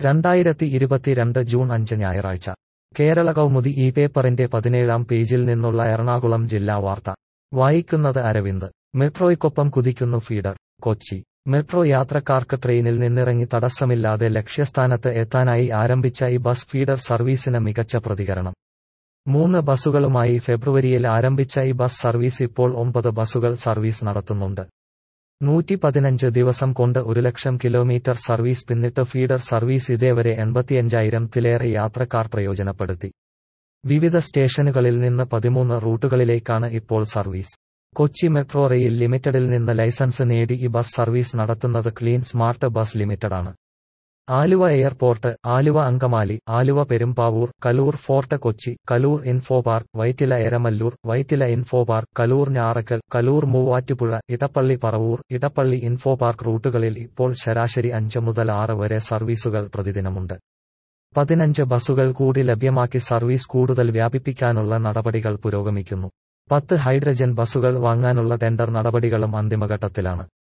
രണ്ടായിരത്തി ഇരുപത്തിരണ്ട് ജൂൺ അഞ്ച് ഞായറാഴ്ച കേരള കൗമുദി ഈ പേപ്പറിന്റെ പതിനേഴാം പേജിൽ നിന്നുള്ള എറണാകുളം ജില്ലാ വാർത്ത വായിക്കുന്നത് അരവിന്ദ് മെട്രോയ്ക്കൊപ്പം കുതിക്കുന്നു ഫീഡർ കൊച്ചി മെട്രോ യാത്രക്കാർക്ക് ട്രെയിനിൽ നിന്നിറങ്ങി തടസ്സമില്ലാതെ ലക്ഷ്യസ്ഥാനത്ത് എത്താനായി ആരംഭിച്ച ഈ ബസ് ഫീഡർ സർവീസിന് മികച്ച പ്രതികരണം മൂന്ന് ബസ്സുകളുമായി ഫെബ്രുവരിയിൽ ആരംഭിച്ച ഈ ബസ് സർവീസ് ഇപ്പോൾ ഒമ്പത് ബസ്സുകൾ സർവീസ് നടത്തുന്നുണ്ട് നൂറ്റി പതിനഞ്ച് ദിവസം കൊണ്ട് ഒരു ലക്ഷം കിലോമീറ്റർ സർവീസ് പിന്നിട്ട് ഫീഡർ സർവീസ് ഇതേവരെ എൺപത്തിയഞ്ചായിരത്തിലേറെ യാത്രക്കാർ പ്രയോജനപ്പെടുത്തി വിവിധ സ്റ്റേഷനുകളിൽ നിന്ന് പതിമൂന്ന് റൂട്ടുകളിലേക്കാണ് ഇപ്പോൾ സർവീസ് കൊച്ചി മെട്രോ റെയിൽ ലിമിറ്റഡിൽ നിന്ന് ലൈസൻസ് നേടി ഈ ബസ് സർവീസ് നടത്തുന്നത് ക്ലീൻ സ്മാർട്ട് ബസ് ലിമിറ്റഡാണ് Aluva airport Aluva Angamaly Aluva Perumbavoor Kaloor Fort Kochi Kaloor Info Park Vyttila Eramallur Vyttila Info Park Kaloor Njarakkal Kaloor Muvattupuzha Edappally Paravur Edappally Info Park റൂട്ടുകളിൽ ഇപ്പോൾ ശരാശരി അഞ്ച് മുതൽ ആറ് വരെ സർവീസുകൾ പ്രതിദിനമുണ്ട് പതിനഞ്ച് ബസ്സുകൾ കൂടി ലഭ്യമാക്കി സർവീസ് കൂടുതൽ വ്യാപിപ്പിക്കാനുള്ള നടപടികൾ പുരോഗമിക്കുന്നു പത്ത് ഹൈഡ്രജൻ ബസ്സുകൾ വാങ്ങാനുള്ള ടെൻഡർ നടപടികളും അന്തിമഘട്ടത്തിലാണ്